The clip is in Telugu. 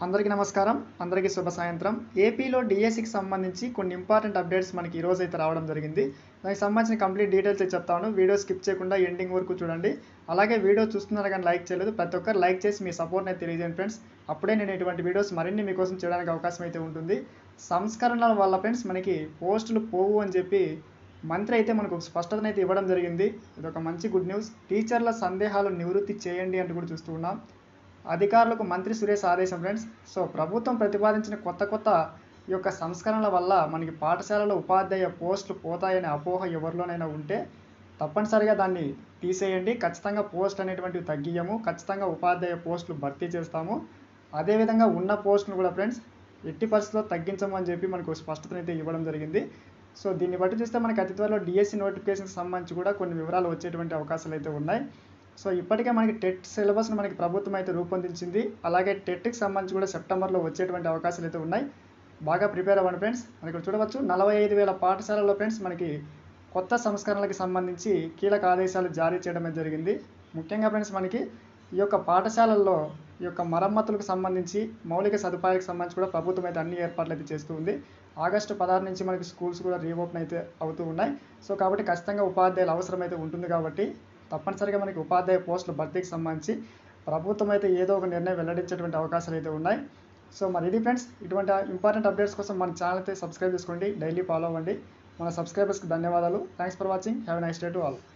అందరికీ నమస్కారం అందరికీ శుభ సాయంత్రం ఏపీలో డిఎస్సికి సంబంధించి కొన్ని ఇంపార్టెంట్ అప్డేట్స్ మనకి ఈ రోజు అయితే రావడం జరిగింది దానికి సంబంధించిన కంప్లీట్ డీటెయిల్స్ అయితే చెప్తాను వీడియో స్కిప్ చేయకుండా ఎండింగ్ వరకు చూడండి అలాగే వీడియో చూస్తున్నారు కానీ లైక్ చేయలేదు ప్రతి ఒక్కరు లైక్ చేసి మీ సపోర్ట్ అయితే తెలియజేయండి ఫ్రెండ్స్ అప్పుడే నేను ఇటువంటి వీడియోస్ మరిన్ని మీకోసం చేయడానికి అవకాశం అయితే ఉంటుంది సంస్కరణల వల్ల ఫ్రెండ్స్ మనకి పోస్టులు పోవు అని చెప్పి మంత్రి అయితే మనకు ఒక స్పష్టతనైతే ఇవ్వడం జరిగింది ఇది ఒక మంచి గుడ్ న్యూస్ టీచర్ల సందేహాలు నివృత్తి చేయండి అంటూ కూడా చూస్తూ ఉన్నాం అధికారులకు మంత్రి సురేష్ ఆదేశం ఫ్రెండ్స్ సో ప్రభుత్వం ప్రతిపాదించిన కొత్త కొత్త ఈ యొక్క సంస్కరణల వల్ల మనకి పాఠశాలలో ఉపాధ్యాయ పోస్టులు పోతాయనే అపోహ ఎవరిలోనైనా ఉంటే తప్పనిసరిగా దాన్ని తీసేయండి ఖచ్చితంగా పోస్ట్ అనేటువంటివి తగ్గియము ఖచ్చితంగా ఉపాధ్యాయ పోస్టులు భర్తీ చేస్తాము అదేవిధంగా ఉన్న పోస్టులు కూడా ఫ్రెండ్స్ ఎట్టి పరిస్థితుల్లో తగ్గించము అని చెప్పి మనకు స్పష్టతనైతే ఇవ్వడం జరిగింది సో దీన్ని బట్టి చూస్తే మనకి అతి త్వరలో డిఎస్సి నోటిఫికేషన్కి సంబంధించి కూడా కొన్ని వివరాలు వచ్చేటువంటి అవకాశాలు అయితే ఉన్నాయి సో ఇప్పటికే మనకి టెట్ సిలబస్ను మనకి ప్రభుత్వం అయితే రూపొందించింది అలాగే టెట్కి సంబంధించి కూడా సెప్టెంబర్లో వచ్చేటువంటి అవకాశాలు అయితే ఉన్నాయి బాగా ప్రిపేర్ అవ్వండి ఫ్రెండ్స్ మనకి ఇక్కడ చూడవచ్చు నలభై ఐదు వేల పాఠశాలల్లో ఫ్రెండ్స్ మనకి కొత్త సంస్కరణలకు సంబంధించి కీలక ఆదేశాలు జారీ చేయడం అయితే జరిగింది ముఖ్యంగా ఫ్రెండ్స్ మనకి ఈ యొక్క పాఠశాలల్లో ఈ యొక్క మరమ్మతులకు సంబంధించి మౌలిక సదుపాయాలకు సంబంధించి కూడా ప్రభుత్వం అయితే అన్ని ఏర్పాట్లు అయితే చేస్తూ ఉంది ఆగస్టు పదహారు నుంచి మనకి స్కూల్స్ కూడా రీఓపెన్ అయితే అవుతూ ఉన్నాయి సో కాబట్టి ఖచ్చితంగా ఉపాధ్యాయులు అవసరం అయితే ఉంటుంది కాబట్టి తప్పనిసరిగా మనకి ఉపాధ్యాయ పోస్టుల భర్తీకి సంబంధించి ప్రభుత్వం అయితే ఏదో ఒక నిర్ణయం వెల్లడించేటువంటి అవకాశాలు అయితే ఉన్నాయి సో మరి ఇది ఫ్రెండ్స్ ఇటువంటి ఇంపార్టెంట్ అప్డేట్స్ కోసం మన ఛానల్ అయితే సబ్స్క్రైబ్ చేసుకోండి డైలీ ఫాలో అవ్వండి మన సబ్స్క్రైబర్స్కి ధన్యవాదాలు thanks for watching have nice day to all